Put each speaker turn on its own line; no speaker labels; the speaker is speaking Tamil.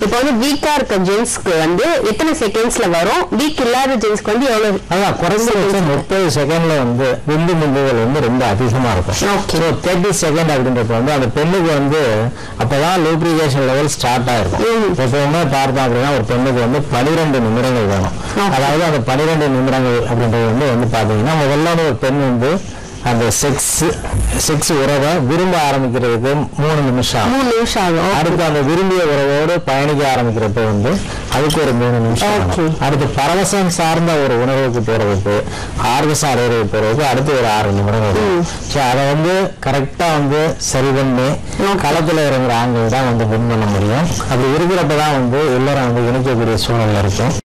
இப்போ வந்து வீக்கா இருக்க ஜென்ஸ்க்கு வந்து எத்தனை செகண்ட்ஸ்ல வரும் வீக் இல்லாத ஜென்ஸ்க்கு வந்து எவ்வளவு
அதான் குறைந்தபட்சம் முப்பது செகண்ட்ல வந்து விந்து முந்துகள் வந்து ரொம்ப அதிகமா இருக்கும்
Okay.
ஸோ தேர்ட்டி செகண்ட் அப்படின்றப்ப வந்து அந்த பெண்ணுக்கு வந்து அப்பதான் லூப்ரிகேஷன் லெவல் ஸ்டார்ட் ஆயிருக்கும்
ம்.
எப்பவுமே பார்த்தோம் அப்படின்னா ஒரு பெண்ணுக்கு வந்து பனிரெண்டு நிமிடங்கள் வேணும்
Okay.
அதாவது அந்த பனிரெண்டு நிமிடங்கள் அப்படின்றது வந்து வந்து பாத்தீங்கன்னா முதல்ல ஒரு பெண் வந்து அந்த செக்ஸ் செக்ஸ் உறவை விரும்ப ஆரம்பிக்கிறதுக்கு மூணு நிமிஷம் ஆகும்.
மூணு நிமிஷம் ஆகும்
அடுத்து அந்த விரும்பிய உறவோடு பயணிக்க ஆரம்பிக்கிறப்ப வந்து அதுக்கு ஒரு மூணு நிமிஷம் ஆகும்.
Okay.
அடுத்து பரவசம் சார்ந்த ஒரு உணர்வுக்கு போறதுக்கு ஆர்கசம் அடைகிறதுக்கு போறதுக்கு அடுத்து ஒரு ஆறு நிமிடம் வரும் ஸோ அதை வந்து கரெக்டா வந்து சரி பண்ணி களத்துல இறங்குற ஆண்கள் தான் வந்து வின் பண்ண முடியும் அப்படி இருக்கிறப்ப தான் வந்து எல்லாரும் வந்து இணைக்கக்கூடிய சூழல்ல இருக்கும்